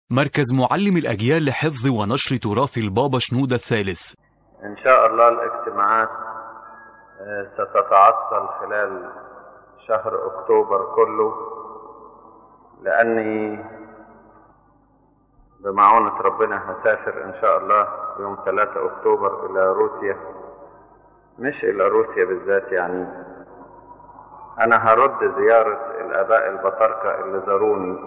مركز معلم الأجيال لحفظ ونشر تراث البابا شنودة الثالث إن شاء الله الاجتماعات آه، ستتعطل خلال شهر أكتوبر كله لأني بمعونة ربنا هسافر إن شاء الله يوم 3 أكتوبر إلى روسيا مش إلى روسيا بالذات يعني أنا هرد زيارة الآباء البطاركة اللي زاروني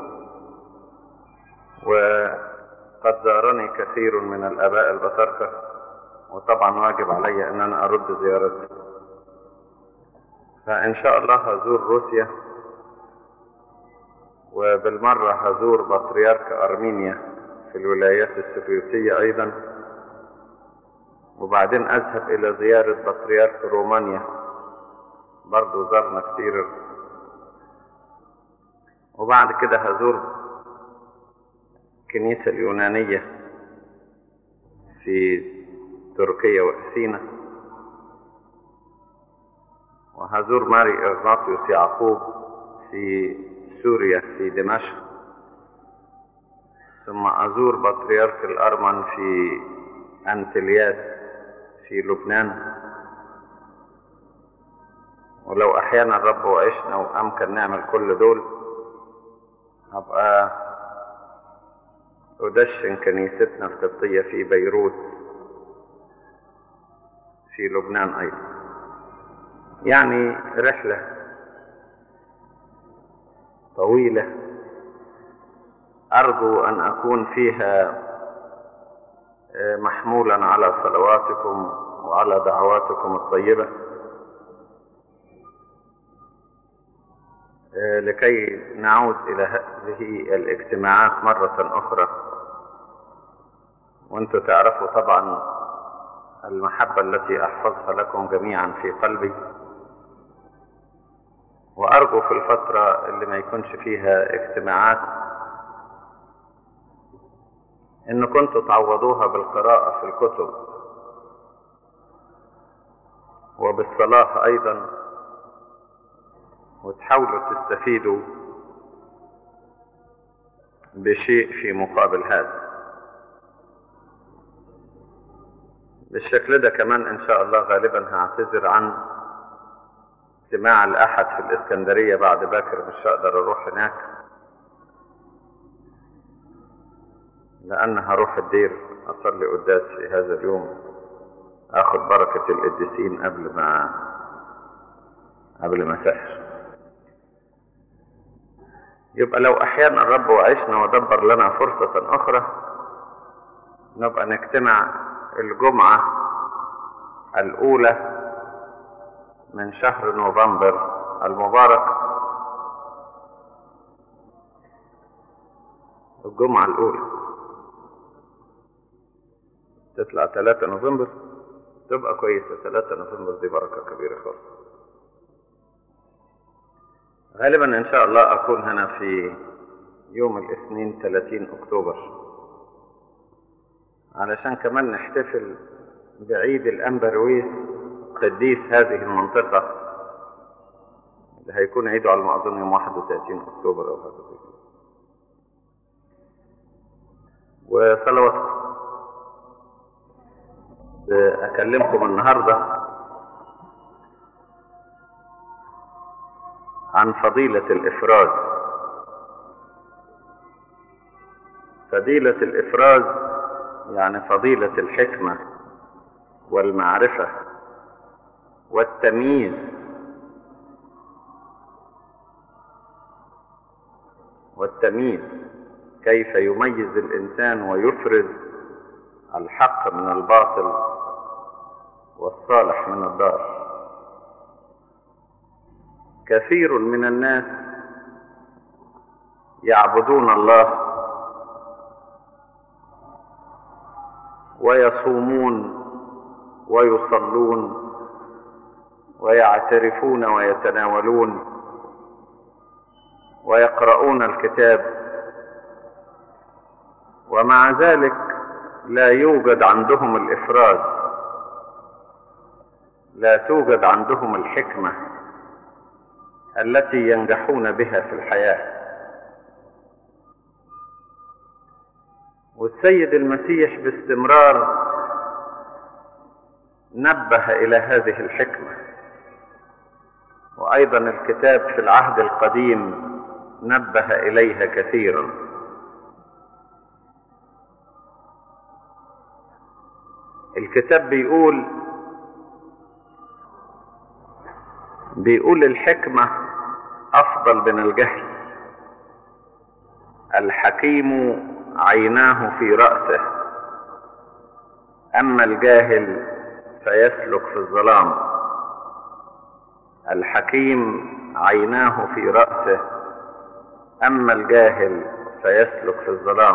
وقد زارني كثير من الآباء البطاركة وطبعا واجب علي أن أنا أرد زيارته فإن شاء الله هزور روسيا وبالمرة هزور بطريرك أرمينيا في الولايات السوفيتية أيضا وبعدين أذهب إلى زيارة بطريرك رومانيا برضو زرنا كتير وبعد كده هزور الكنيسة اليونانية في تركيا وأثينا وهزور ماري إغناطيوس يعقوب في سوريا في دمشق ثم أزور بطريرك الأرمن في أنتلياس في لبنان ولو أحيانا الرب وعشنا وأمكن نعمل كل دول هبقى أدشن كنيستنا القبطية في بيروت في لبنان أيضا يعني رحلة طويلة أرجو أن أكون فيها محمولا على صلواتكم وعلى دعواتكم الطيبة لكي نعود إلى هذه الاجتماعات مرة أخرى وأنتم تعرفوا طبعا المحبة التي أحفظها لكم جميعا في قلبي وأرجو في الفترة اللي ما يكونش فيها اجتماعات إن كنتوا تعوضوها بالقراءة في الكتب وبالصلاة أيضا وتحاولوا تستفيدوا بشيء في مقابل هذا بالشكل ده كمان ان شاء الله غالبا هعتذر عن اجتماع الاحد في الاسكندرية بعد باكر مش هقدر اروح هناك لان هروح الدير اصلي قداس في هذا اليوم اخد بركة القديسين قبل ما قبل ما اسافر يبقى لو احيانا الرب وعشنا ودبر لنا فرصة اخرى نبقى نجتمع الجمعة الأولى من شهر نوفمبر المبارك الجمعة الأولى تطلع 3 نوفمبر تبقى كويسة 3 نوفمبر دي بركة كبيرة خالص غالبا إن شاء الله أكون هنا في يوم الاثنين 30 أكتوبر علشان كمان نحتفل بعيد الأنبرويس قديس هذه المنطقة اللي هيكون عيده على ما أظن يوم 31 أكتوبر أو هذا وصلواتكم أكلمكم النهاردة عن فضيلة الإفراز فضيلة الإفراز يعني فضيلة الحكمة والمعرفة والتمييز والتمييز كيف يميز الإنسان ويفرز الحق من الباطل والصالح من الضار كثير من الناس يعبدون الله ويصومون ويصلون ويعترفون ويتناولون ويقرؤون الكتاب ومع ذلك لا يوجد عندهم الافراز لا توجد عندهم الحكمه التي ينجحون بها في الحياه والسيد المسيح باستمرار نبه الى هذه الحكمه وايضا الكتاب في العهد القديم نبه اليها كثيرا الكتاب بيقول بيقول الحكمه افضل من الجهل الحكيم عيناه في راسه اما الجاهل فيسلك في الظلام الحكيم عيناه في راسه اما الجاهل فيسلك في الظلام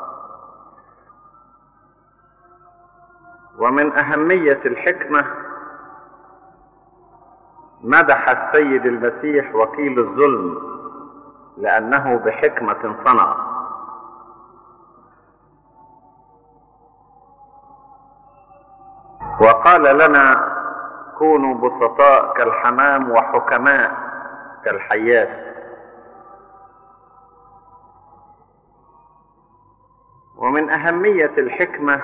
ومن اهميه الحكمه مدح السيد المسيح وكيل الظلم لانه بحكمه صنع وقال لنا كونوا بسطاء كالحمام وحكماء كالحيات ومن اهميه الحكمه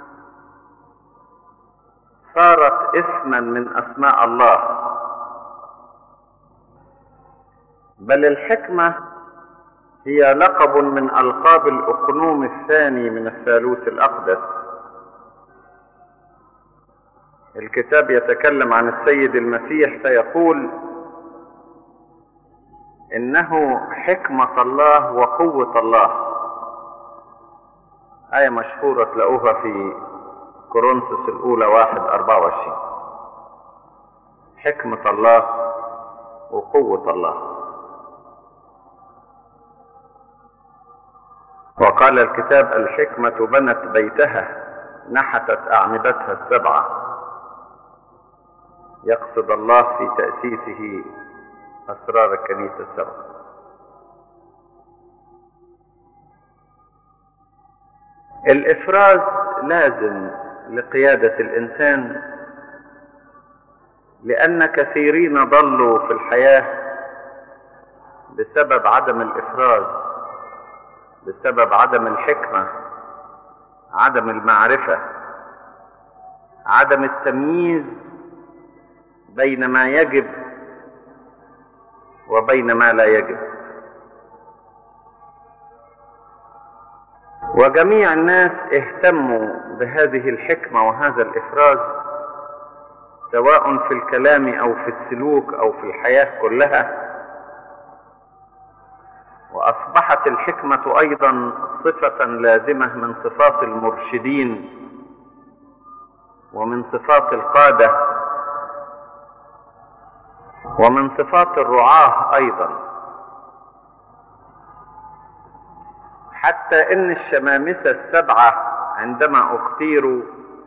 صارت اسما من اسماء الله بل الحكمه هي لقب من القاب الاقنوم الثاني من الثالوث الاقدس الكتاب يتكلم عن السيد المسيح فيقول انه حكمه الله وقوه الله ايه مشهوره تلاقوها في كورنثوس الاولى واحد اربعه وعشرين حكمه الله وقوه الله وقال الكتاب الحكمه بنت بيتها نحتت اعمدتها السبعه يقصد الله في تأسيسه أسرار الكنيسة السبعة الإفراز لازم لقيادة الإنسان لأن كثيرين ضلوا في الحياة بسبب عدم الإفراز بسبب عدم الحكمة عدم المعرفة عدم التمييز بين ما يجب وبين ما لا يجب وجميع الناس اهتموا بهذه الحكمه وهذا الافراز سواء في الكلام او في السلوك او في الحياه كلها واصبحت الحكمه ايضا صفه لازمه من صفات المرشدين ومن صفات القاده ومن صفات الرعاه ايضا حتى ان الشمامسه السبعه عندما اختيروا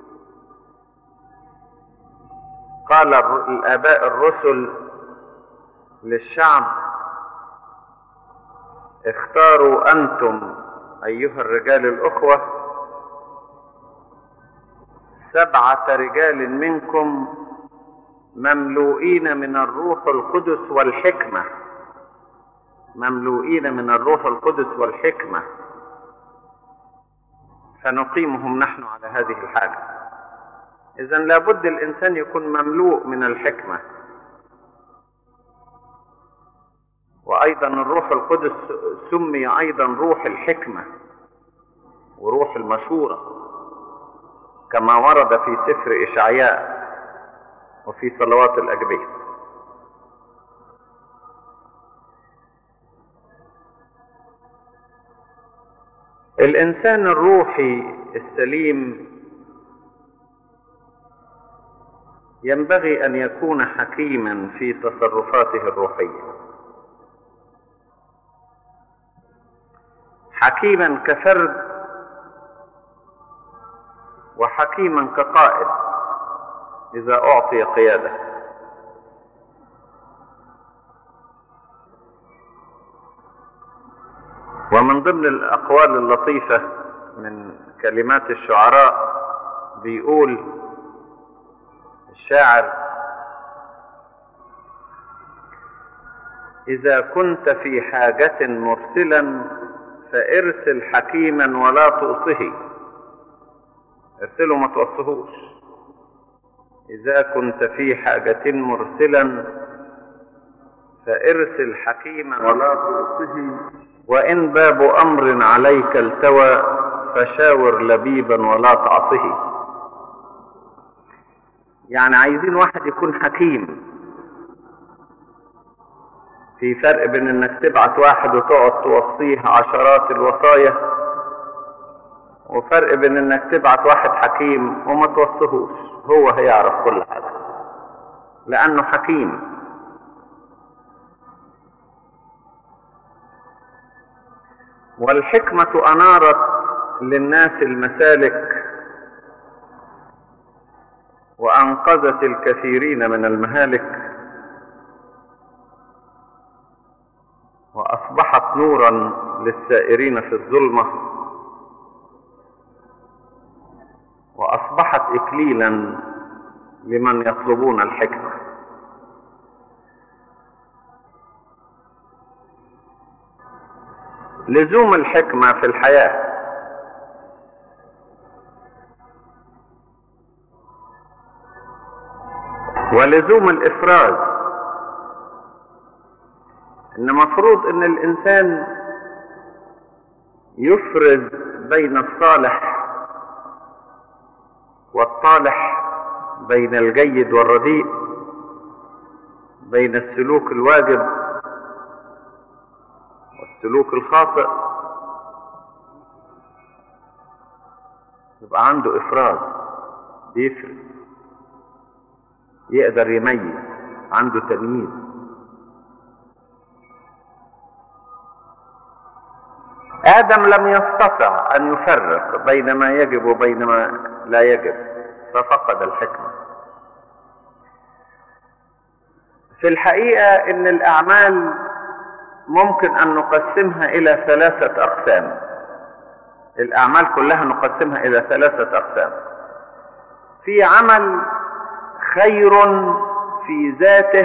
قال الاباء الرسل للشعب اختاروا انتم ايها الرجال الاخوه سبعه رجال منكم مملوئين من الروح القدس والحكمة مملوئين من الروح القدس والحكمة فنقيمهم نحن على هذه الحاجة إذا لابد الإنسان يكون مملوء من الحكمة وأيضا الروح القدس سمي أيضا روح الحكمة وروح المشورة كما ورد في سفر إشعياء وفي صلوات الأجبية الإنسان الروحي السليم ينبغي أن يكون حكيما في تصرفاته الروحية حكيما كفرد وحكيما كقائد إذا أعطي قيادة ومن ضمن الأقوال اللطيفة من كلمات الشعراء بيقول الشاعر إذا كنت في حاجة مرسلا فارسل حكيما ولا تؤصه ارسله ما توصهوش إذا كنت في حاجة مرسلا فارسل حكيما ولا تؤصه وإن باب أمر عليك التوى فشاور لبيبا ولا تعصه يعني عايزين واحد يكون حكيم في فرق بين انك تبعت واحد وتقعد توصيه عشرات الوصايا وفرق بين انك تبعت واحد حكيم وما توصيهوش هو هيعرف كل حاجة لانه حكيم والحكمة انارت للناس المسالك وانقذت الكثيرين من المهالك واصبحت نورا للسائرين في الظلمه واصبحت اكليلا لمن يطلبون الحكمه لزوم الحكمه في الحياه ولزوم الافراز ان مفروض ان الانسان يفرز بين الصالح والطالح بين الجيد والرديء بين السلوك الواجب والسلوك الخاطئ يبقى عنده افراز بيفرز يقدر يميز عنده تمييز آدم لم يستطع أن يفرق بين ما يجب وبين ما لا يجب ففقد الحكمة في الحقيقة إن الأعمال ممكن أن نقسمها إلى ثلاثة أقسام الأعمال كلها نقسمها إلى ثلاثة أقسام في عمل خير في ذاته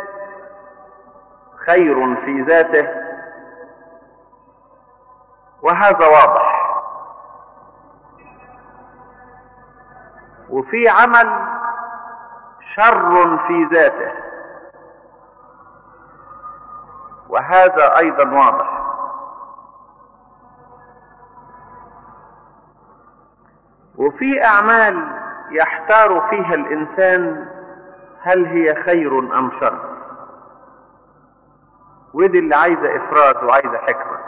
خير في ذاته وهذا واضح وفي عمل شر في ذاته وهذا ايضا واضح وفي اعمال يحتار فيها الانسان هل هي خير ام شر ودي اللي عايزه افراز وعايزه حكمه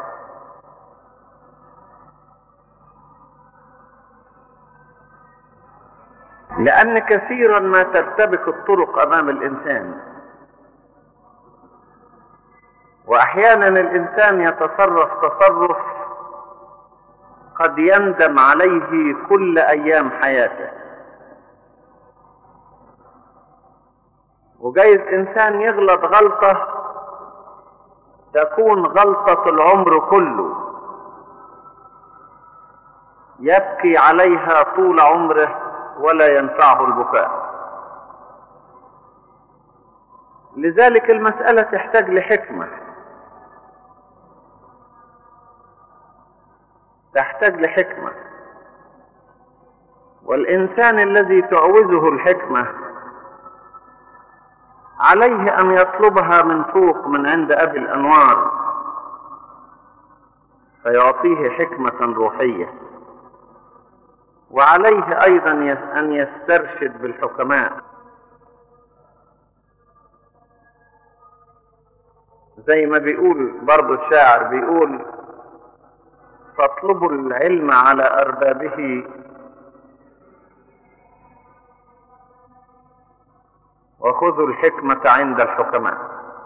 لأن كثيرا ما ترتبك الطرق أمام الإنسان وأحيانا الإنسان يتصرف تصرف قد يندم عليه كل أيام حياته وجايز إنسان يغلط غلطة تكون غلطة العمر كله يبكي عليها طول عمره ولا ينفعه البكاء لذلك المسألة تحتاج لحكمة تحتاج لحكمة والإنسان الذي تعوزه الحكمة عليه أن يطلبها من فوق من عند أبي الأنوار فيعطيه حكمة روحية وعليه ايضا ان يسترشد بالحكماء زي ما بيقول برضو الشاعر بيقول فاطلبوا العلم على اربابه وخذوا الحكمة عند الحكماء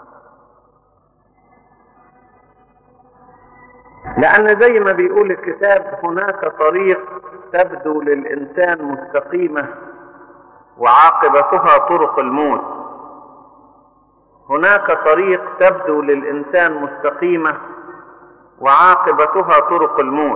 لأن زي ما بيقول الكتاب هناك طريق تبدو للإنسان مستقيمة وعاقبتها طرق الموت هناك طريق تبدو للإنسان مستقيمة وعاقبتها طرق الموت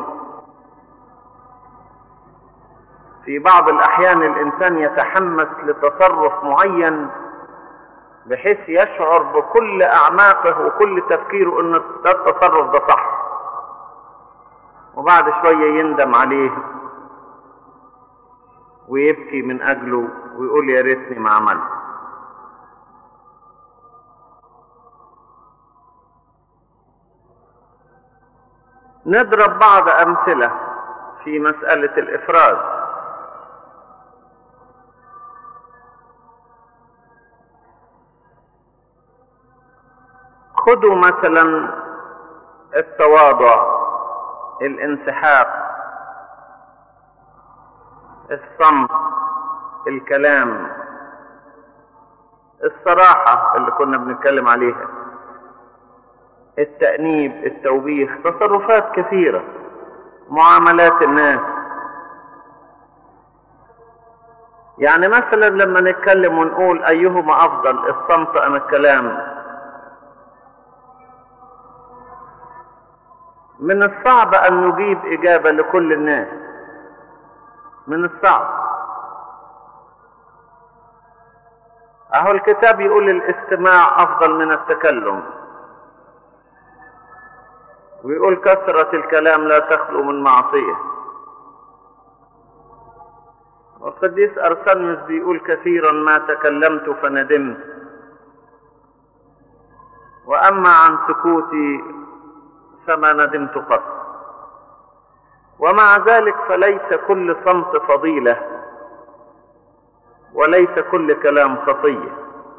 في بعض الأحيان الإنسان يتحمس لتصرف معين بحيث يشعر بكل أعماقه وكل تفكيره أن ده التصرف ده صح وبعد شوية يندم عليه ويبكي من أجله ويقول يا ريتني ما عملت نضرب بعض أمثلة في مسألة الإفراز خذوا مثلا التواضع الانسحاق الصمت الكلام الصراحة اللي كنا بنتكلم عليها التأنيب التوبيخ تصرفات كثيرة معاملات الناس يعني مثلا لما نتكلم ونقول أيهما أفضل الصمت أم الكلام من الصعب أن نجيب إجابة لكل الناس من الصعب أهو الكتاب يقول الاستماع أفضل من التكلم ويقول كثرة الكلام لا تخلو من معصية والقديس أرسنيوس بيقول كثيرا ما تكلمت فندمت وأما عن سكوتي فما ندمت قط ومع ذلك فليس كل صمت فضيلة وليس كل كلام خطية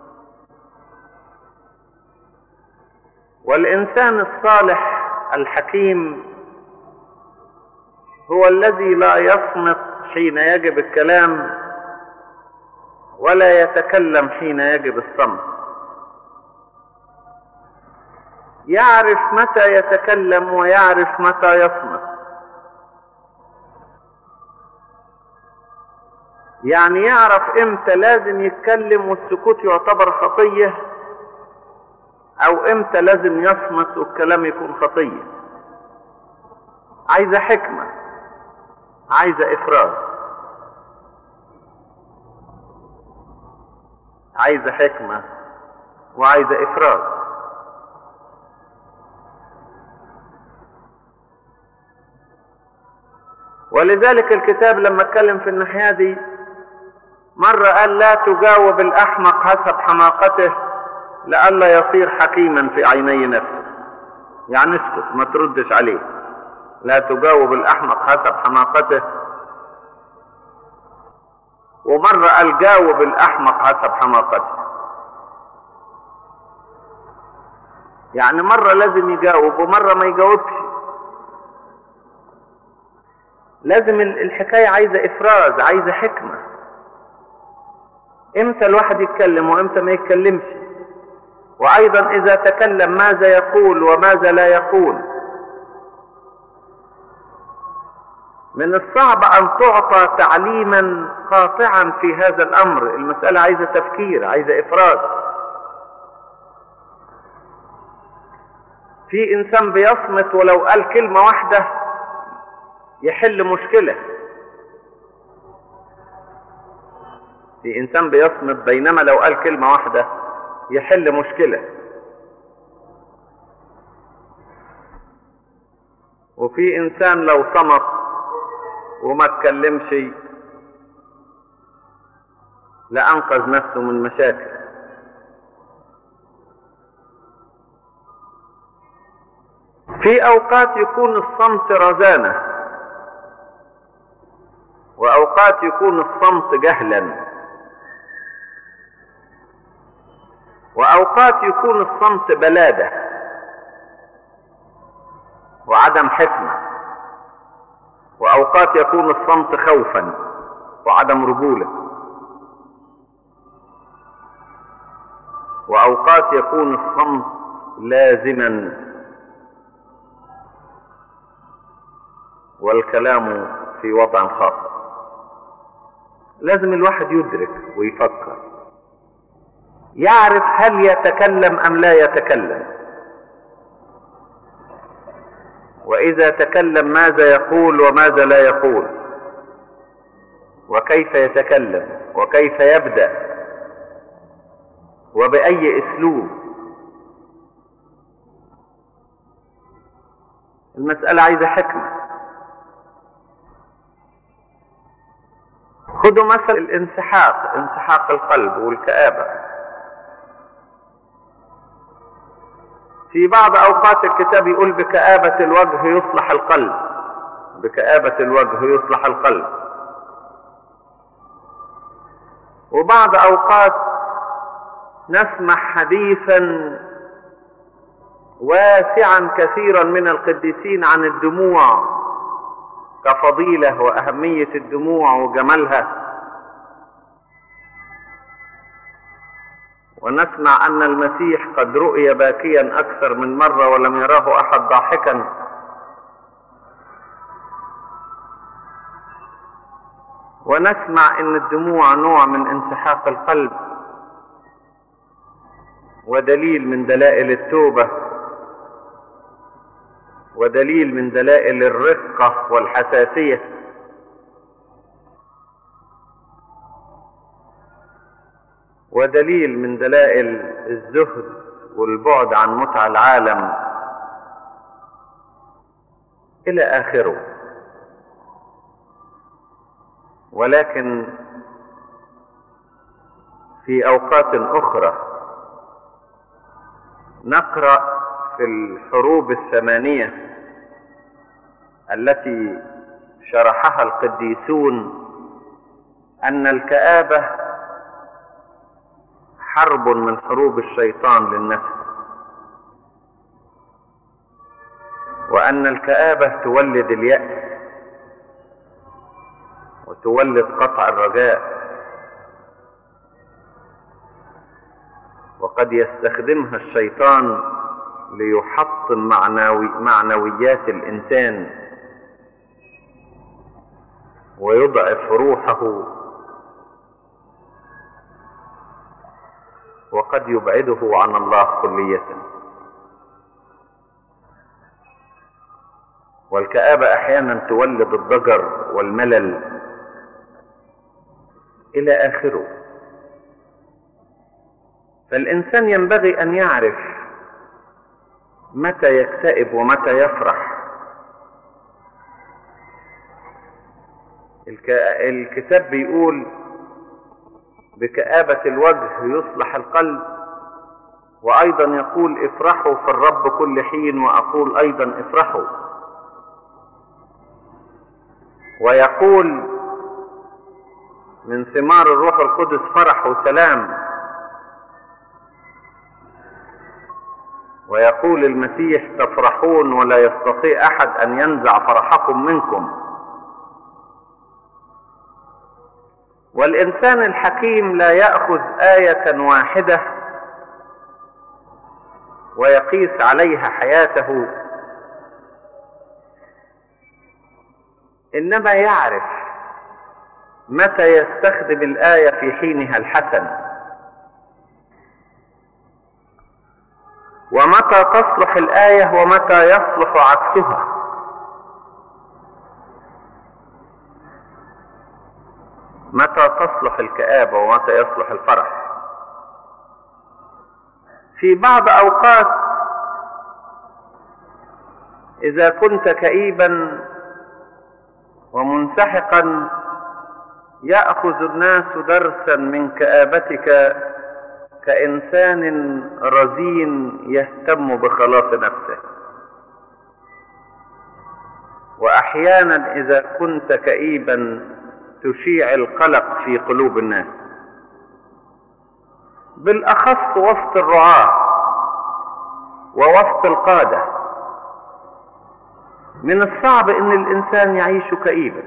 والإنسان الصالح الحكيم هو الذي لا يصمت حين يجب الكلام ولا يتكلم حين يجب الصمت يعرف متى يتكلم ويعرف متى يصمت يعني يعرف امتى لازم يتكلم والسكوت يعتبر خطيه او امتى لازم يصمت والكلام يكون خطيه عايزه حكمه عايزه افراز عايزه حكمه وعايزه افراز ولذلك الكتاب لما اتكلم في الناحيه دي مره قال لا تجاوب الاحمق حسب حماقته لئلا يصير حكيما في عيني نفسه يعني اسكت ما تردش عليه لا تجاوب الاحمق حسب حماقته ومرة قال جاوب الاحمق حسب حماقته يعني مرة لازم يجاوب ومرة ما يجاوبش لازم الحكاية عايزة افراز عايزة حكمة امتى الواحد يتكلم وامتى ما يتكلمش وايضا اذا تكلم ماذا يقول وماذا لا يقول من الصعب ان تعطى تعليما قاطعا في هذا الامر المساله عايزه تفكير عايزه افراز في انسان بيصمت ولو قال كلمه واحده يحل مشكله في انسان بيصمت بينما لو قال كلمه واحده يحل مشكلة وفي إنسان لو صمت وما اتكلمش لأنقذ نفسه من مشاكل في أوقات يكون الصمت رزانة وأوقات يكون الصمت جهلا واوقات يكون الصمت بلاده وعدم حكمه واوقات يكون الصمت خوفا وعدم رجوله واوقات يكون الصمت لازما والكلام في وضع خاطئ لازم الواحد يدرك ويفكر يعرف هل يتكلم ام لا يتكلم واذا تكلم ماذا يقول وماذا لا يقول وكيف يتكلم وكيف يبدا وباي اسلوب المساله عايزه حكمه خدوا مثل الانسحاق انسحاق القلب والكآبة في بعض أوقات الكتاب يقول بكآبة الوجه يصلح القلب بكآبة الوجه يصلح القلب وبعض أوقات نسمع حديثا واسعا كثيرا من القديسين عن الدموع كفضيلة وأهمية الدموع وجمالها ونسمع أن المسيح قد رؤي باكيا أكثر من مرة ولم يراه أحد ضاحكا ونسمع أن الدموع نوع من انسحاق القلب ودليل من دلائل التوبة ودليل من دلائل الرقة والحساسية ودليل من دلائل الزهد والبعد عن متع العالم إلى آخره ولكن في أوقات أخرى نقرأ في الحروب الثمانية التي شرحها القديسون أن الكآبة حرب من حروب الشيطان للنفس وأن الكآبة تولد اليأس وتولد قطع الرجاء وقد يستخدمها الشيطان ليحطم معنوي معنويات الإنسان ويضعف روحه وقد يبعده عن الله كلية والكآبة أحيانا تولد الضجر والملل إلى آخره فالإنسان ينبغي أن يعرف متى يكتئب ومتى يفرح الكتاب بيقول بكآبة الوجه يصلح القلب وأيضا يقول افرحوا في الرب كل حين وأقول أيضا افرحوا ويقول من ثمار الروح القدس فرح وسلام ويقول المسيح تفرحون ولا يستطيع احد ان ينزع فرحكم منكم والانسان الحكيم لا ياخذ ايه واحده ويقيس عليها حياته انما يعرف متى يستخدم الايه في حينها الحسن ومتى تصلح الآية ومتى يصلح عكسها متى تصلح الكآبة ومتى يصلح الفرح في بعض أوقات إذا كنت كئيبا ومنسحقا يأخذ الناس درسا من كآبتك كإنسان رزين يهتم بخلاص نفسه وأحيانا إذا كنت كئيبا تشيع القلق في قلوب الناس بالأخص وسط الرعاة ووسط القادة من الصعب أن الإنسان يعيش كئيبا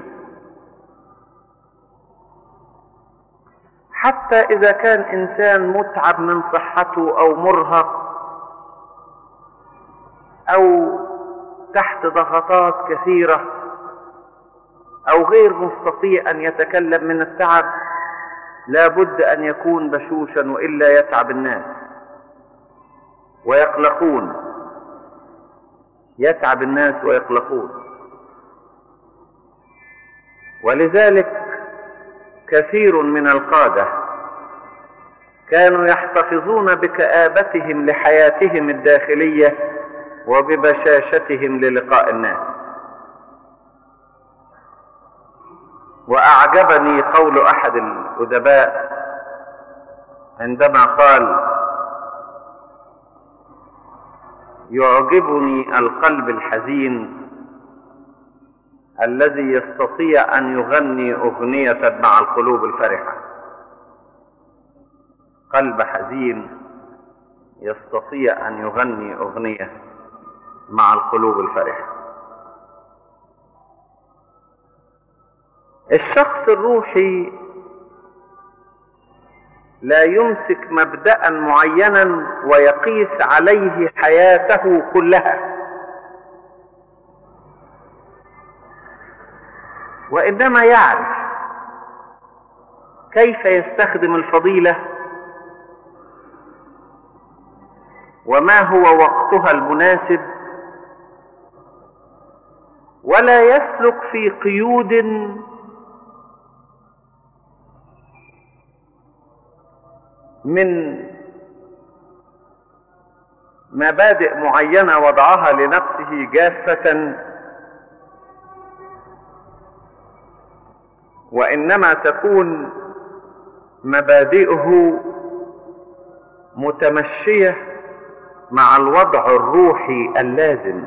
حتى إذا كان إنسان متعب من صحته أو مرهق أو تحت ضغطات كثيرة أو غير مستطيع أن يتكلم من التعب لا بد أن يكون بشوشا وإلا يتعب الناس ويقلقون يتعب الناس ويقلقون ولذلك كثير من القادة كانوا يحتفظون بكآبتهم لحياتهم الداخلية وببشاشتهم للقاء الناس واعجبني قول احد الادباء عندما قال يعجبني القلب الحزين الذي يستطيع ان يغني اغنيه مع القلوب الفرحه قلب حزين يستطيع ان يغني اغنيه مع القلوب الفرحه الشخص الروحي لا يمسك مبدا معينا ويقيس عليه حياته كلها وانما يعرف كيف يستخدم الفضيله وما هو وقتها المناسب ولا يسلك في قيود من مبادئ معينه وضعها لنفسه جافه وانما تكون مبادئه متمشيه مع الوضع الروحي اللازم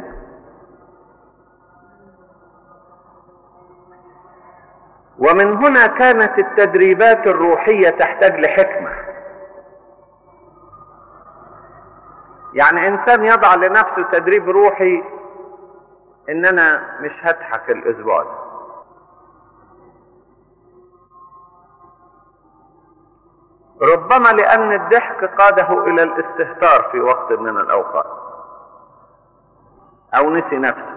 ومن هنا كانت التدريبات الروحيه تحتاج لحكمه يعني انسان يضع لنفسه تدريب روحي ان انا مش هضحك الاسبوع ده ربما لان الضحك قاده الى الاستهتار في وقت من الاوقات او نسي نفسه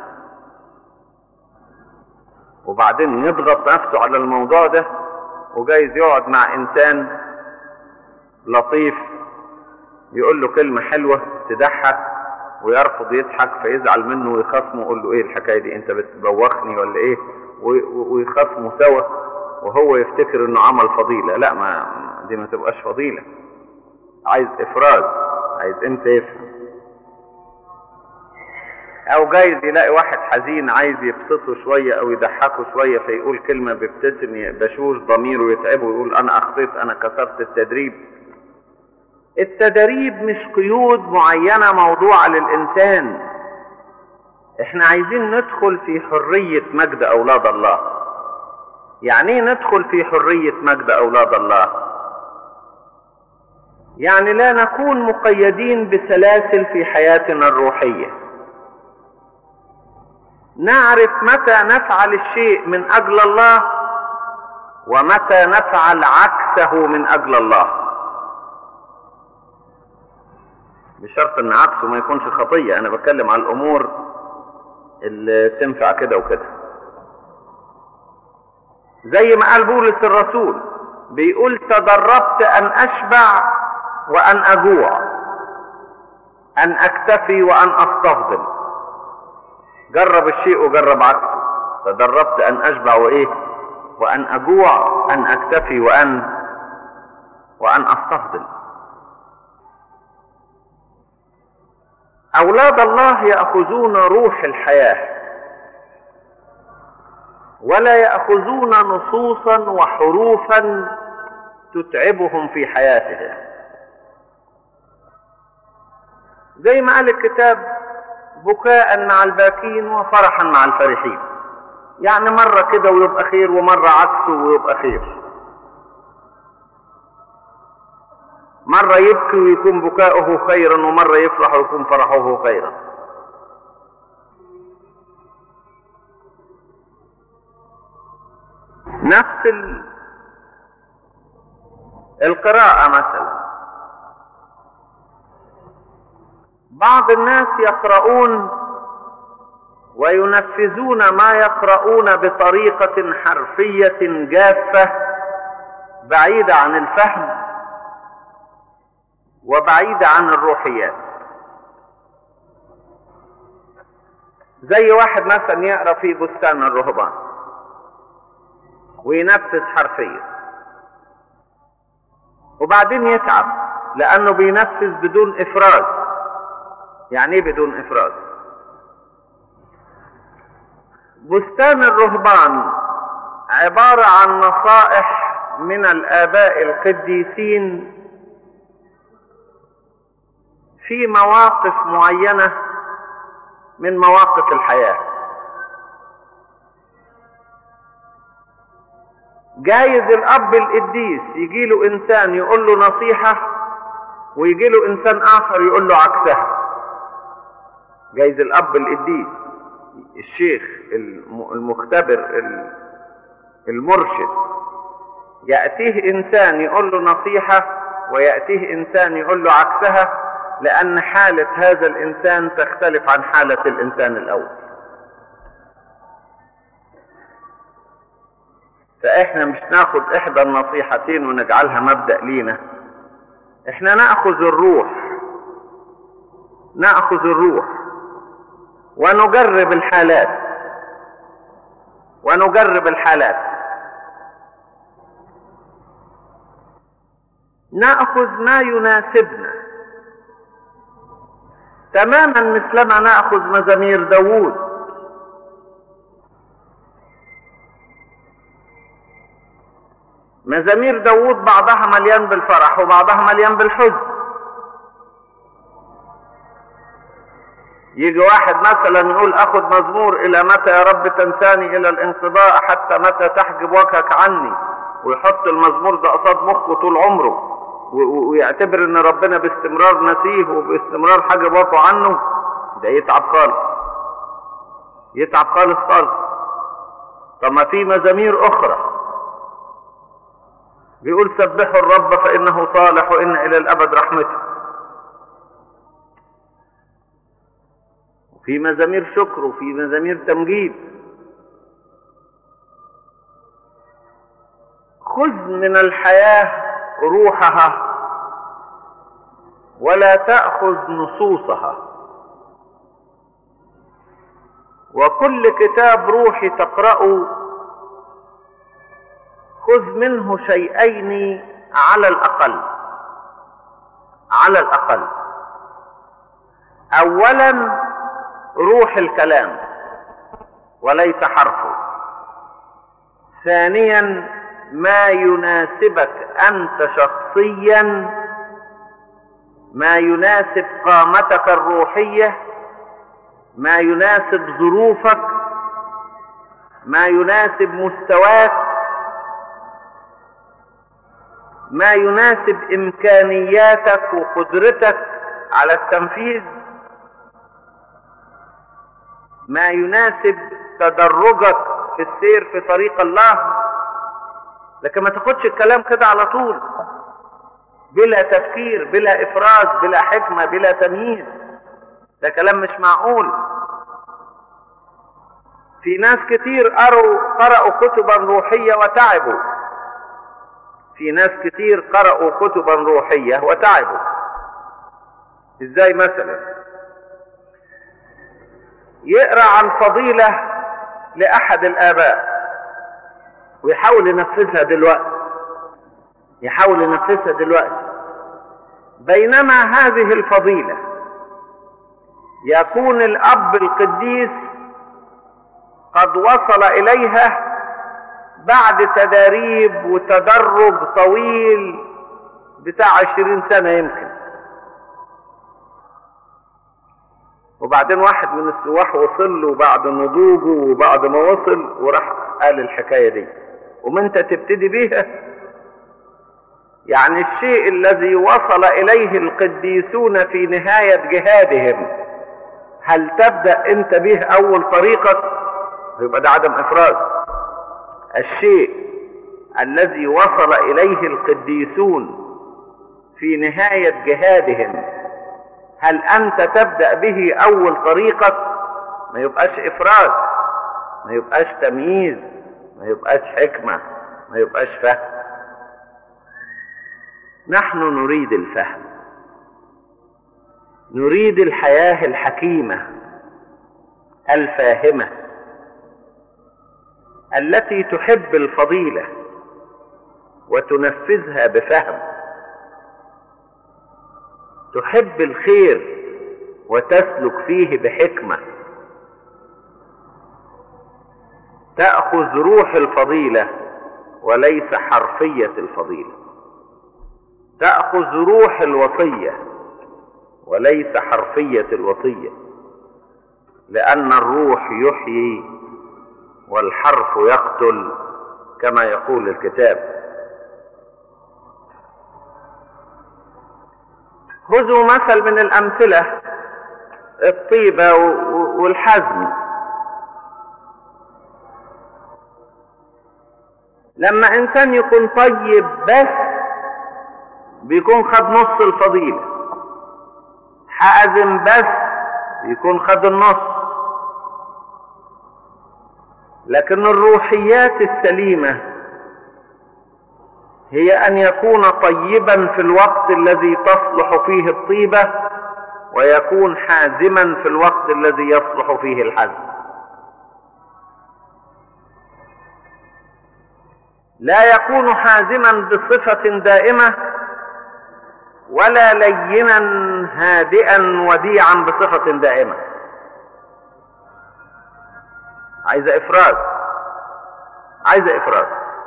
وبعدين يضغط نفسه على الموضوع ده وجايز يقعد مع انسان لطيف يقول له كلمة حلوة تضحك ويرفض يضحك فيزعل منه ويخصمه ويقول له ايه الحكاية دي انت بتبوخني ولا ايه ويخصموا سوا وهو يفتكر انه عمل فضيلة لا ما دي ما تبقاش فضيلة عايز افراز عايز انت يفهم او جايز يلاقي واحد حزين عايز يبسطه شوية او يضحكه شوية فيقول كلمة بيبتسم بشوش ضميره يتعبه ويقول انا اخطيت انا كسرت التدريب التدريب مش قيود معينة موضوعة للإنسان احنا عايزين ندخل في حرية مجد أولاد الله يعني ايه ندخل في حرية مجد أولاد الله يعني لا نكون مقيدين بسلاسل في حياتنا الروحية نعرف متى نفعل الشيء من أجل الله ومتى نفعل عكسه من أجل الله بشرط ان عكسه ما يكونش خطيه انا بتكلم على الامور اللي تنفع كده وكده زي ما قال بولس الرسول بيقول تدربت ان اشبع وان اجوع ان اكتفي وان استفضل جرب الشيء وجرب عكسه تدربت ان اشبع وايه وان اجوع ان اكتفي وان وان استفضل اولاد الله ياخذون روح الحياه ولا ياخذون نصوصا وحروفا تتعبهم في حياتهم زي ما قال الكتاب بكاء مع الباكين وفرحا مع الفرحين يعني مرة كده ويبقى خير ومرة عكسه ويبقى خير مرة يبكي ويكون بكاؤه خيرا ومرة يفرح ويكون فرحه خيرا نفس ال... القراءة مثلا بعض الناس يقرؤون وينفذون ما يقرؤون بطريقة حرفية جافة بعيدة عن الفهم وبعيدة عن الروحيات زي واحد مثلا يقرا في بستان الرهبان وينفذ حرفيا وبعدين يتعب لانه بينفذ بدون افراز يعني ايه بدون افراز بستان الرهبان عبارة عن نصائح من الآباء القديسين في مواقف معينة من مواقف الحياة جايز الأب القديس يجي له إنسان يقول له نصيحة ويجي له إنسان آخر يقول له عكسها جايز الأب القديس الشيخ المختبر المرشد يأتيه إنسان يقول له نصيحة ويأتيه إنسان يقول له عكسها لأن حالة هذا الإنسان تختلف عن حالة الإنسان الأول فإحنا مش ناخد إحدى النصيحتين ونجعلها مبدأ لينا إحنا نأخذ الروح نأخذ الروح ونجرب الحالات ونجرب الحالات ناخذ ما يناسبنا تماما مثلما ناخذ مزامير داوود مزامير داوود بعضها مليان بالفرح وبعضها مليان بالحزن يجي واحد مثلا يقول اخذ مزمور الى متى يا رب تنساني الى الانقضاء حتى متى تحجب وجهك عني ويحط المزمور ده قصاد مخه طول عمره ويعتبر ان ربنا باستمرار نسيه وباستمرار حاجب وجهه عنه ده يتعب خالص يتعب خالص خالص طب ما في مزامير اخرى بيقول سبحوا الرب فانه صالح وان الى الابد رحمته في مزامير شكر وفي مزامير تمجيد خذ من الحياة روحها ولا تأخذ نصوصها وكل كتاب روحي تقرأه خذ منه شيئين على الأقل على الأقل أولا روح الكلام وليس حرفه ثانيا ما يناسبك انت شخصيا ما يناسب قامتك الروحيه ما يناسب ظروفك ما يناسب مستواك ما يناسب امكانياتك وقدرتك على التنفيذ ما يناسب تدرجك في السير في طريق الله لكن ما تاخدش الكلام كده على طول بلا تفكير بلا افراز بلا حكمه بلا تمييز ده كلام مش معقول في ناس كتير قروا قرأوا كتبا روحية وتعبوا في ناس كتير قرأوا كتبا روحية وتعبوا ازاي مثلا يقرأ عن فضيلة لأحد الآباء ويحاول ينفذها دلوقتي يحاول ينفذها دلوقتي بينما هذه الفضيلة يكون الأب القديس قد وصل إليها بعد تداريب وتدرج طويل بتاع عشرين سنة يمكن وبعدين واحد من السواح وصل له بعد نضوجه وبعد ما وصل وراح قال الحكاية دي وما انت تبتدي بيها يعني الشيء الذي وصل إليه القديسون في نهاية جهادهم هل تبدأ انت به أول طريقك يبقى ده عدم إفراز الشيء الذي وصل إليه القديسون في نهاية جهادهم هل أنت تبدأ به أول طريقك ما يبقاش إفراز ما يبقاش تمييز ما يبقاش حكمة ما يبقاش فهم نحن نريد الفهم نريد الحياة الحكيمة الفاهمة التي تحب الفضيلة وتنفذها بفهم تحب الخير وتسلك فيه بحكمة تأخذ روح الفضيلة وليس حرفية الفضيلة تأخذ روح الوصية وليس حرفية الوصية لأن الروح يحيي والحرف يقتل كما يقول الكتاب خذوا مثل من الأمثلة الطيبة والحزم لما إنسان يكون طيب بس بيكون خد نص الفضيلة حازم بس بيكون خد النص لكن الروحيات السليمة هي أن يكون طيبا في الوقت الذي تصلح فيه الطيبة ويكون حازما في الوقت الذي يصلح فيه الحزم لا يكون حازما بصفة دائمة ولا لينا هادئا وديعا بصفة دائمة عايزة إفراز عايزة إفراز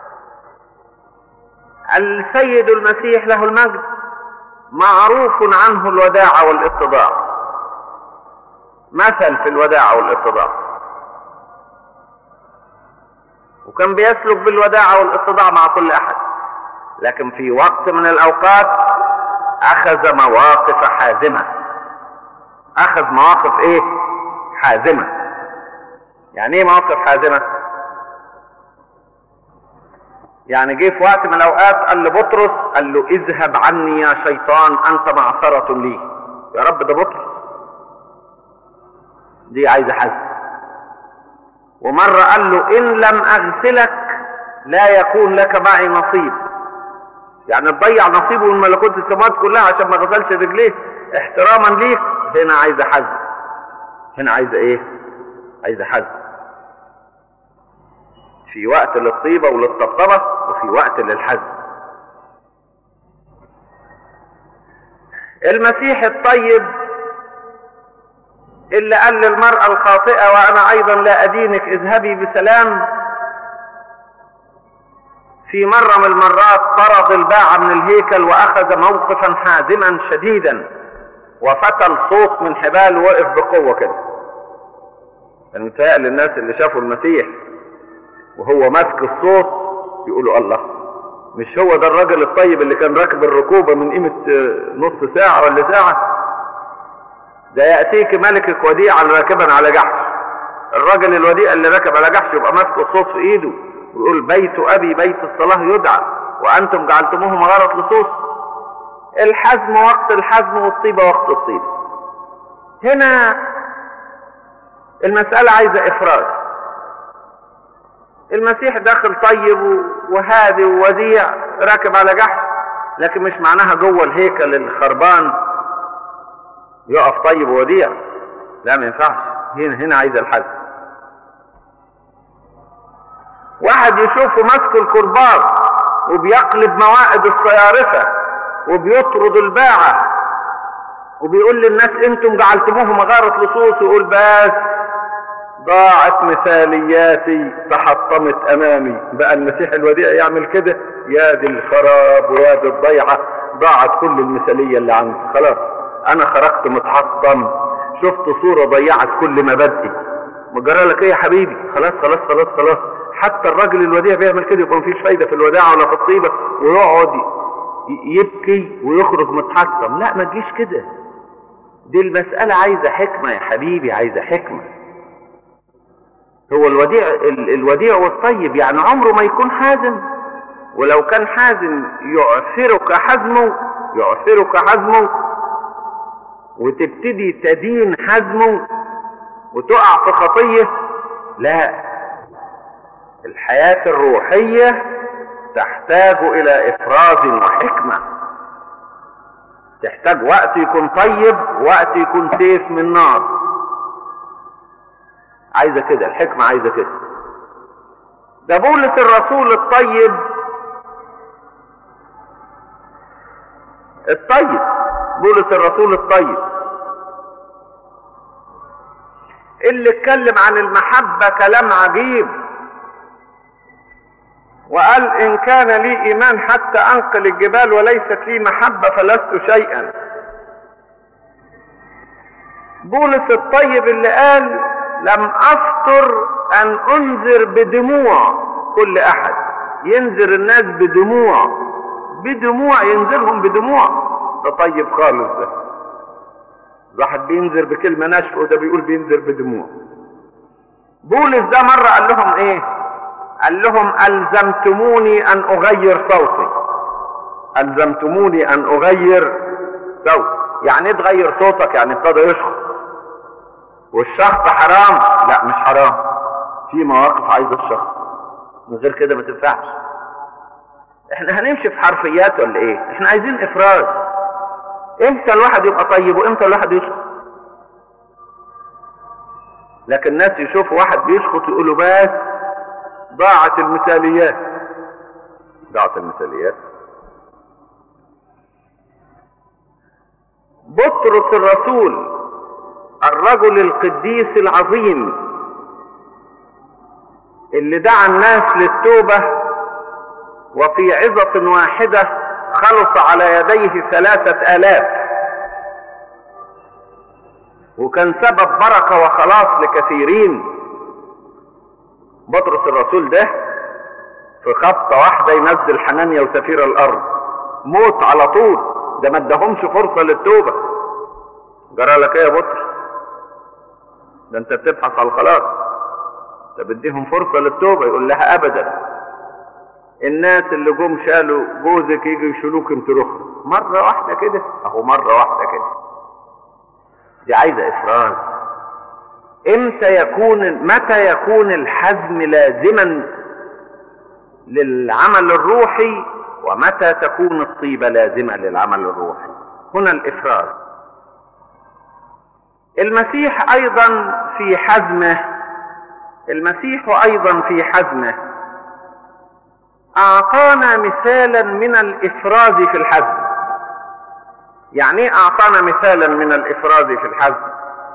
السيد المسيح له المجد معروف عنه الوداع والاتضاع مثل في الوداع والاتضاع وكان بيسلك بالوداع والاتضاع مع كل احد لكن في وقت من الاوقات اخذ مواقف حازمه اخذ مواقف ايه حازمه يعني ايه مواقف حازمه يعني جه في وقت من الاوقات قال لبطرس قال له اذهب عني يا شيطان انت معصرة لي يا رب ده بطرس دي عايزه حزم ومرة قال له ان لم اغسلك لا يكون لك معي نصيب يعني تضيع نصيبه من ملكوت السماوات كلها عشان ما غسلش رجليه احتراما ليك هنا عايزه حزم هنا عايزه ايه عايزه حزم في وقت للطيبة وللطبطبة وفي وقت للحزن المسيح الطيب اللي قال للمرأة الخاطئة وأنا أيضا لا أدينك اذهبي بسلام في مرة من المرات طرد الباعة من الهيكل وأخذ موقفا حازما شديدا وفتل صوت من حبال وقف بقوة كده كان متهيأ للناس اللي شافوا المسيح وهو ماسك الصوت يقولوا الله مش هو ده الراجل الطيب اللي كان راكب الركوبة من قيمة نص ساعة ولا ساعة ده يأتيك ملكك وديعا راكبا على جحش الراجل الوديع اللي راكب على جحش يبقى ماسك الصوت في ايده ويقول بيت ابي بيت الصلاة يدعى وانتم جعلتموه مغارة لصوص الحزم وقت الحزم والطيبة وقت الطيبة هنا المسألة عايزة افراز المسيح داخل طيب وهادي ووديع راكب على جحش لكن مش معناها جوه الهيكل الخربان يقف طيب ووديع لا ما ينفعش هنا هنا عايز الحزم واحد يشوفه ماسك الكرباج وبيقلب موائد الصيارفة وبيطرد الباعة وبيقول للناس انتم جعلتموه مغارة لصوص ويقول بس ضاعت مثالياتي تحطمت امامي بقى المسيح الوديع يعمل كده يا دي الخراب ويا دي الضيعة ضاعت كل المثالية اللي عندي خلاص انا خرجت متحطم شفت صورة ضيعت كل مبادئي مجرى لك ايه يا حبيبي خلاص خلاص خلاص خلاص حتى الراجل الوديع بيعمل كده يبقى مفيش فايدة في الوداعة ولا في الطيبة ويقعد يبكي ويخرج متحطم لا ما تجيش كده دي المسألة عايزة حكمة يا حبيبي عايزة حكمة هو الوديع الوديع والطيب يعني عمره ما يكون حازم ولو كان حازم يعثرك حزمه يعثرك حزمه وتبتدي تدين حزمه وتقع في خطية لا الحياة الروحية تحتاج إلى إفراز وحكمة تحتاج وقت يكون طيب وقت يكون سيف من نار عايزة كده الحكمة عايزة كده ده بولس الرسول الطيب الطيب بولس الرسول الطيب اللي اتكلم عن المحبة كلام عجيب وقال إن كان لي إيمان حتى أنقل الجبال وليست لي محبة فلست شيئا بولس الطيب اللي قال لم أفطر أن أنذر بدموع كل أحد ينذر الناس بدموع بدموع ينذرهم بدموع ده طيب خالص ده واحد بينذر بكلمة ناشفة وده بيقول بينذر بدموع بولس ده مرة قال لهم ايه قال لهم ألزمتموني أن أغير صوتي ألزمتموني أن أغير صوتي يعني ايه تغير صوتك يعني ابتدى يشخط والشخط حرام لا مش حرام في مواقف عايزة الشخط من غير كده ما تنفعش احنا هنمشي في حرفيات ولا ايه احنا عايزين افراز امتى الواحد يبقى طيب وامتى الواحد يشخط لكن الناس يشوفوا واحد بيشخط يقولوا بس ضاعت المثاليات ضاعت المثاليات بطرس الرسول الرجل القديس العظيم اللي دعا الناس للتوبة وفي عظة واحدة خلص على يديه ثلاثة آلاف وكان سبب بركة وخلاص لكثيرين بطرس الرسول ده في خبطة واحدة ينزل حنانيا وسفير الأرض موت على طول ده ما ادهمش فرصة للتوبة جرى لك ايه يا بطرس ده انت بتبحث على الخلاص ده بديهم فرصة للتوبة يقول لها ابدا الناس اللي جم شالوا جوزك يجي يشيلوك انت رخر مرة واحدة كده اهو مرة واحدة كده دي عايزة افراز امتى يكون متى يكون الحزم لازما للعمل الروحي ومتى تكون الطيبة لازمة للعمل الروحي هنا الافراز المسيح ايضا في حزمه المسيح ايضا في حزمه اعطانا مثالا من الافراز في الحزم يعني ايه اعطانا مثالا من الافراز في الحزم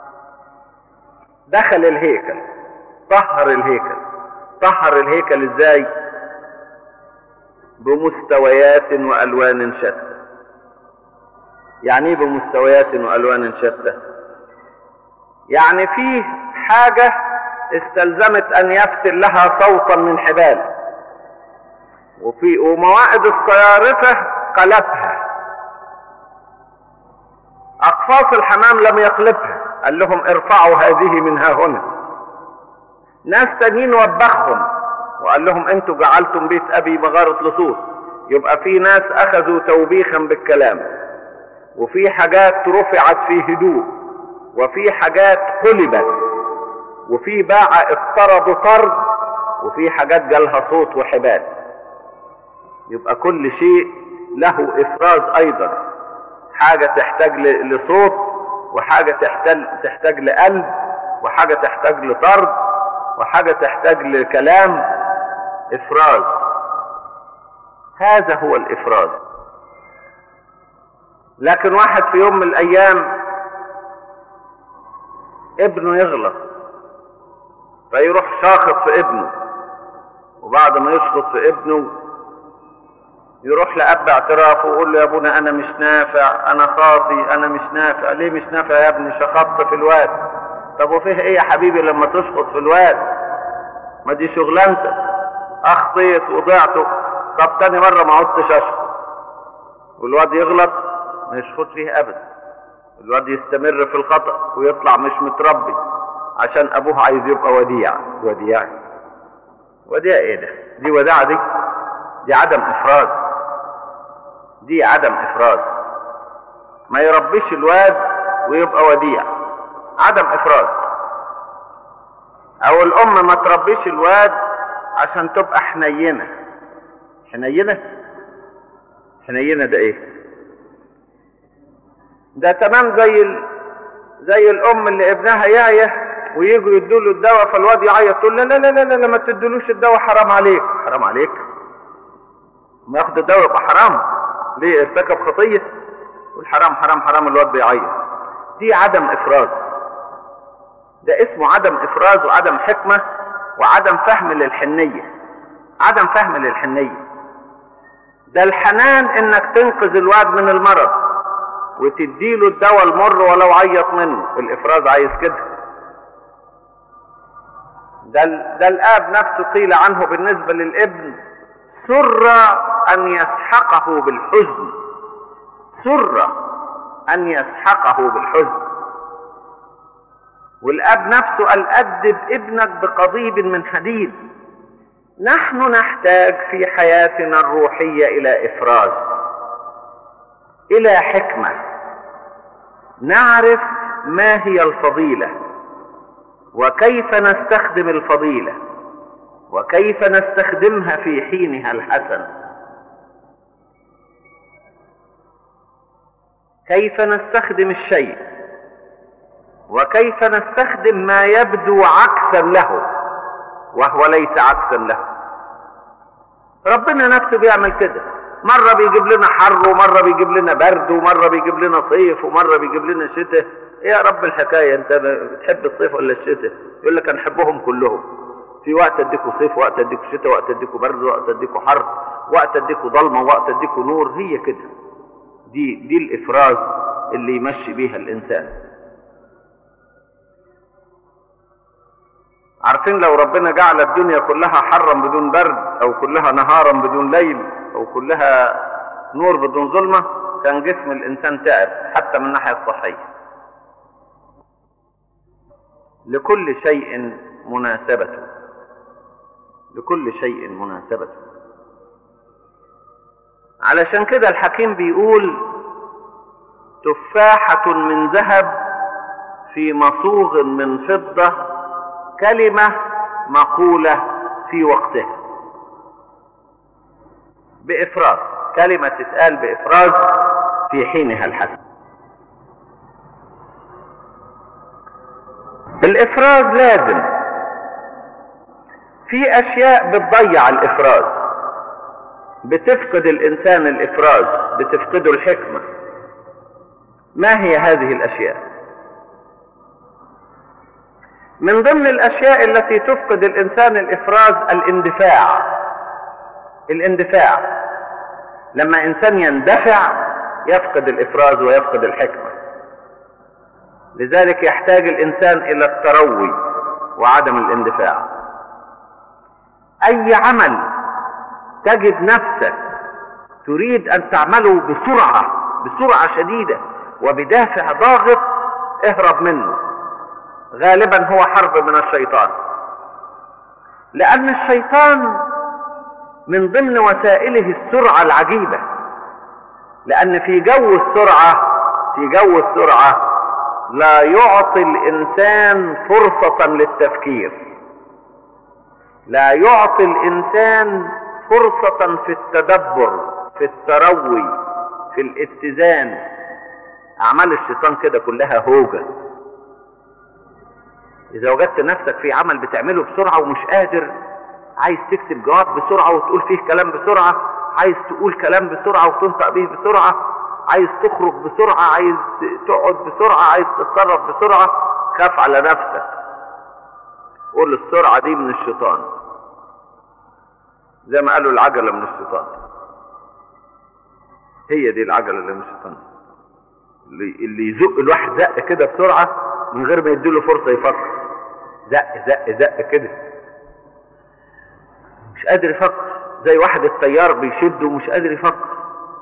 دخل الهيكل طهر الهيكل طهر الهيكل ازاي بمستويات والوان شتى يعني ايه بمستويات والوان شتى يعني فيه حاجة استلزمت ان يفتل لها صوتا من حبال وفي ومواعد الصيارفة قلبها اقفاص الحمام لم يقلبها قال لهم ارفعوا هذه من ها هنا ناس تانيين وبخهم وقال لهم انتوا جعلتم بيت ابي مغارة لصوص يبقى في ناس اخذوا توبيخا بالكلام وفي حاجات رفعت في هدوء وفي حاجات قلبت وفي باع اضطردوا طرد وفي حاجات جالها صوت وحبال يبقى كل شيء له افراز ايضا حاجة تحتاج لصوت وحاجة تحتاج تحتاج لقلب وحاجة تحتاج لطرد وحاجة تحتاج لكلام افراز هذا هو الافراز لكن واحد في يوم من الايام ابنه يغلط فيروح شاخط في ابنه وبعد ما يشخط في ابنه يروح لأب اعترافه ويقول له يا ابونا انا مش نافع انا خاطي انا مش نافع ليه مش نافع يا ابني شخطت في الواد طب وفيه ايه يا حبيبي لما تشخط في الواد ما دي شغلانتك اخطيت وضعت طب تاني مرة ما عدتش اشخط والواد يغلط ما يشخط فيه ابدا الواد يستمر في الخطأ ويطلع مش متربي عشان ابوه عايز يبقى وديع وديع وديع ايه ده دي وداعة دي دي عدم افراز دي عدم افراز ما يربيش الواد ويبقى وديع عدم افراز او الام ما تربيش الواد عشان تبقى حنينة حنينة حنينة ده ايه ده تمام زي ال... زي الام اللي ابنها يعيا ويجوا يدوا له الدواء فالواد يعيط تقول لا لا لا لا لا ما تدلوش الدواء حرام عليك حرام عليك ما ياخد الدواء يبقى حرام ليه ارتكب خطيه والحرام حرام حرام الواد بيعيط دي عدم افراز ده اسمه عدم افراز وعدم حكمه وعدم فهم للحنيه عدم فهم للحنية ده الحنان انك تنقذ الواد من المرض وتديله الدواء المر ولو عيط منه الافراز عايز كده ده, ده الاب نفسه قيل عنه بالنسبة للابن سر ان يسحقه بالحزن سر ان يسحقه بالحزن والاب نفسه قال ادب ابنك بقضيب من حديد نحن نحتاج في حياتنا الروحيه الى افراز الى حكمه نعرف ما هي الفضيله وكيف نستخدم الفضيله وكيف نستخدمها في حينها الحسن كيف نستخدم الشيء وكيف نستخدم ما يبدو عكسا له وهو ليس عكسا له ربنا نفسه بيعمل كده مرة بيجيب لنا حر ومرة بيجيب لنا برد ومرة بيجيب لنا صيف ومرة بيجيب لنا شتاء ايه يا رب الحكاية انت بتحب الصيف ولا الشتاء يقول لك نحبهم كلهم في وقت اديكوا صيف وقت اديكوا شتاء وقت اديكوا برد وقت اديكوا حر وقت اديكوا ضلمة وقت اديكوا نور هي كده دي دي الافراز اللي يمشي بيها الانسان عارفين لو ربنا جعل الدنيا كلها حرا بدون برد او كلها نهارا بدون ليل او كلها نور بدون ظلمة كان جسم الانسان تعب حتى من الناحية الصحية لكل شيء مناسبته لكل شيء مناسبته علشان كده الحكيم بيقول تفاحة من ذهب في مصوغ من فضة كلمة مقولة في وقتها بإفراز كلمة تتقال بإفراز في حينها الحسن الإفراز لازم في أشياء بتضيع الإفراز بتفقد الإنسان الإفراز بتفقده الحكمة ما هي هذه الأشياء من ضمن الأشياء التي تفقد الإنسان الإفراز الاندفاع الاندفاع لما إنسان يندفع يفقد الإفراز ويفقد الحكمة لذلك يحتاج الإنسان إلى التروي وعدم الاندفاع أي عمل تجد نفسك تريد أن تعمله بسرعة بسرعة شديدة وبدافع ضاغط اهرب منه غالبا هو حرب من الشيطان لأن الشيطان من ضمن وسائله السرعة العجيبة لأن في جو السرعة في جو السرعة لا يعطي الإنسان فرصة للتفكير لا يعطي الإنسان فرصة في التدبر في التروي في الاتزان أعمال الشيطان كده كلها هوجة إذا وجدت نفسك في عمل بتعمله بسرعة ومش قادر عايز تكتب جواب بسرعة وتقول فيه كلام بسرعة عايز تقول كلام بسرعة وتنطق به بسرعة عايز تخرج بسرعة عايز تقعد بسرعة عايز تتصرف بسرعة خاف على نفسك قول السرعة دي من الشيطان زي ما قالوا العجلة من الشيطان هي دي العجلة اللي من الشيطان اللي, اللي يزق الواحد زق كده بسرعة من غير ما يديله فرصة يفكر زق زق زق كده مش قادر يفكر زي واحد الطيار بيشده ومش قادر يفكر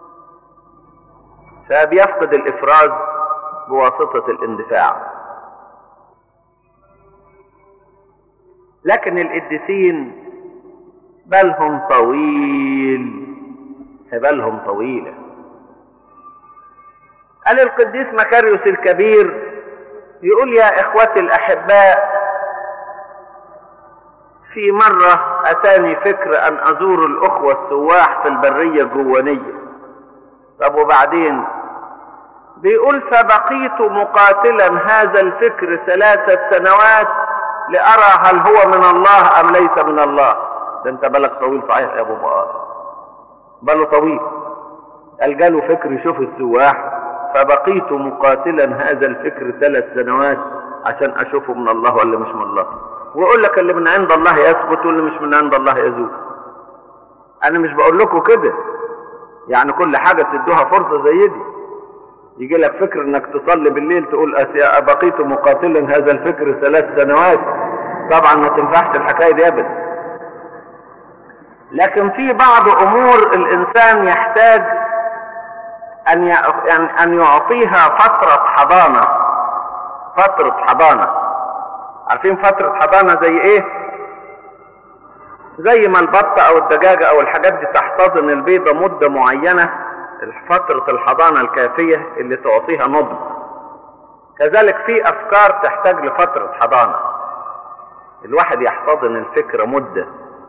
فبيفقد الافراز بواسطة الاندفاع لكن القديسين بالهم طويل بالهم طويلة قال القديس مكاريوس الكبير يقول يا اخوتي الاحباء في مرة اتاني فكر ان ازور الاخوة السواح في البرية الجوانية طب وبعدين بيقول فبقيت مقاتلا هذا الفكر ثلاثة سنوات لأرى هل هو من الله أم ليس من الله ده انت بالك طويل صحيح يا ابو بقار باله طويل قال جاله فكر يشوف السواح فبقيت مقاتلا هذا الفكر ثلاث سنوات عشان اشوفه من الله ولا مش من الله ويقول لك اللي من عند الله يثبت واللي مش من عند الله يزول انا مش بقول لكم كده يعني كل حاجة تدوها فرصة زي دي يجي لك فكر انك تصلي بالليل تقول أسيا بقيت مقاتلا هذا الفكر ثلاث سنوات طبعا ما تنفعش الحكاية دي ابدا لكن في بعض امور الانسان يحتاج ان ان يعطيها فترة حضانة فترة حضانة عارفين فترة حضانة زي ايه زي ما البطة او الدجاجة او الحاجات دي تحتضن البيضة مدة معينة فترة الحضانة الكافية اللي تعطيها نضج كذلك في افكار تحتاج لفترة حضانة الواحد يحتضن الفكرة مدة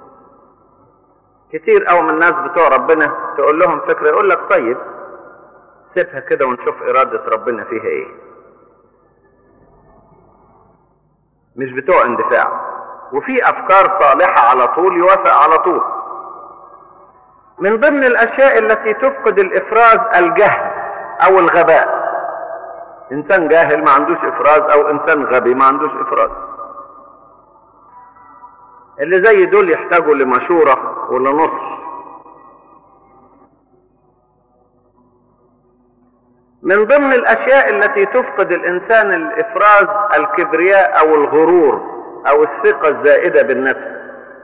كتير قوي من الناس بتوع ربنا تقول لهم فكرة يقول لك طيب سيبها كده ونشوف إرادة ربنا فيها إيه مش بتوع اندفاع وفي أفكار صالحة على طول يوافق على طول من ضمن الأشياء التي تفقد الإفراز الجهل أو الغباء إنسان جاهل ما عندوش إفراز أو إنسان غبي ما عندوش إفراز اللي زي دول يحتاجوا لمشورة ولنصح من ضمن الاشياء التي تفقد الانسان الافراز الكبرياء او الغرور او الثقة الزائدة بالنفس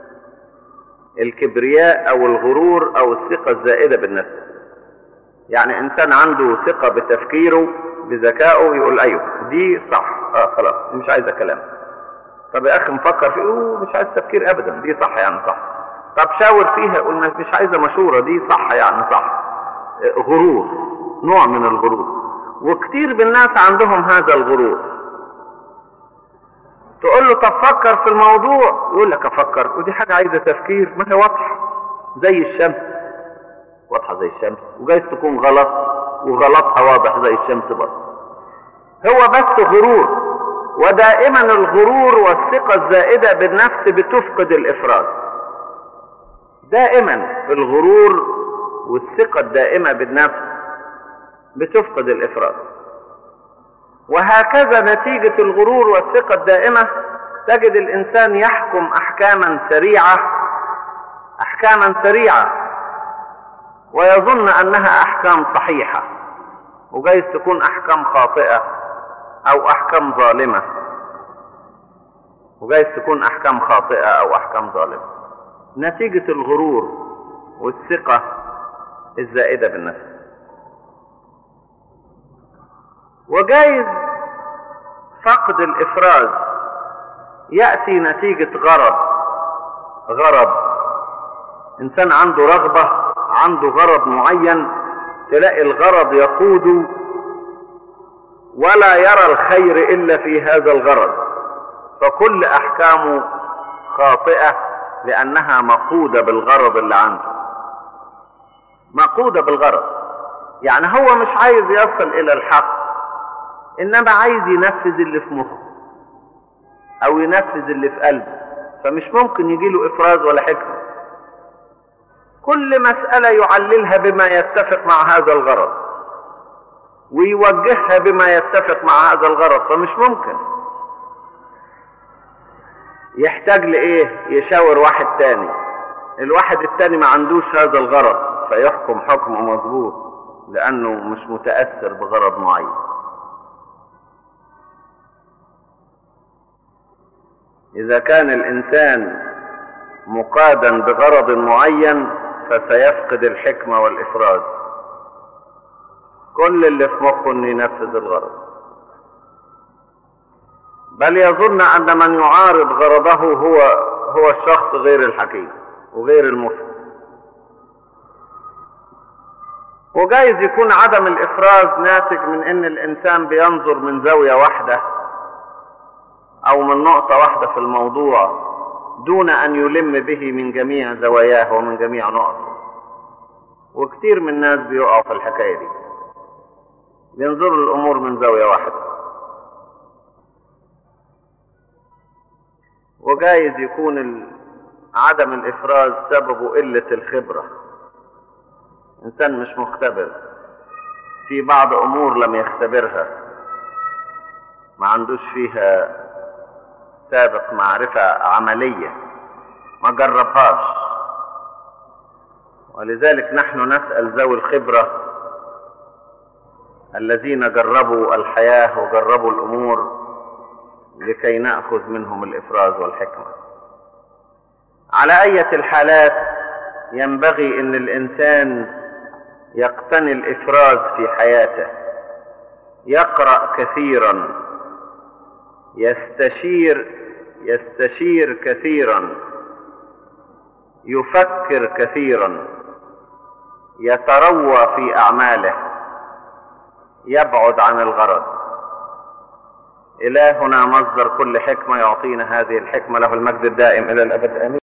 الكبرياء او الغرور او الثقة الزائدة بالنفس يعني انسان عنده ثقة بتفكيره بذكائه يقول ايوه دي صح اه خلاص مش عايزة كلام طب يا اخي مفكر فيه مش عايز تفكير ابدا دي صح يعني صح طب شاور فيها يقول مش عايزة مشورة دي صح يعني صح غرور نوع من الغرور وكتير من الناس عندهم هذا الغرور تقول له طب فكر في الموضوع يقول لك افكر ودي حاجة عايزة تفكير ما هي واضحة زي الشمس واضحة زي الشمس وجايز تكون غلط وغلطها واضح زي الشمس برضه هو بس غرور ودائما الغرور والثقة الزائدة بالنفس بتفقد الإفراز دائما الغرور والثقة الدائمة بالنفس بتفقد الإفراز وهكذا نتيجة الغرور والثقة الدائمة تجد الإنسان يحكم أحكاما سريعة أحكاما سريعة ويظن أنها أحكام صحيحة وجايز تكون أحكام خاطئة أو أحكام ظالمة وجايز تكون أحكام خاطئة أو أحكام ظالمة نتيجة الغرور والثقة الزائدة بالنفس وجايز فقد الإفراز يأتي نتيجة غرض غرض إنسان عنده رغبة عنده غرض معين تلاقي الغرض يقود ولا يرى الخير إلا في هذا الغرض فكل أحكامه خاطئة لأنها مقودة بالغرض اللي عنده مقودة بالغرض يعني هو مش عايز يصل إلى الحق إنما عايز ينفذ اللي في مخه أو ينفذ اللي في قلبه فمش ممكن يجيله إفراز ولا حكمة كل مسألة يعللها بما يتفق مع هذا الغرض ويوجهها بما يتفق مع هذا الغرض فمش ممكن يحتاج لإيه يشاور واحد تاني الواحد التاني ما عندوش هذا الغرض فيحكم حكم مظبوط لأنه مش متأثر بغرض معين إذا كان الإنسان مقادا بغرض معين فسيفقد الحكمة والإفراز كل اللي في مخه انه ينفذ الغرض بل يظن ان من يعارض غرضه هو هو الشخص غير الحكيم وغير المفلس وجايز يكون عدم الافراز ناتج من ان الانسان بينظر من زاويه واحده او من نقطه واحده في الموضوع دون ان يلم به من جميع زواياه ومن جميع نقطه وكتير من الناس بيقعوا في الحكايه دي بينظروا الامور من زاويه واحده وجايز يكون ال... عدم الافراز سببه قله الخبره انسان مش مختبر في بعض امور لم يختبرها ما عندوش فيها سابق معرفه عمليه ما جربهاش ولذلك نحن نسأل ذوي الخبرة الذين جربوا الحياة وجربوا الأمور لكي نأخذ منهم الإفراز والحكمة على أية الحالات ينبغي أن الإنسان يقتني الإفراز في حياته يقرأ كثيرا يستشير يستشير كثيرا يفكر كثيرا يتروى في أعماله يبعد عن الغرض إلهنا مصدر كل حكمة يعطينا هذه الحكمة له المجد الدائم إلى الأبد آمين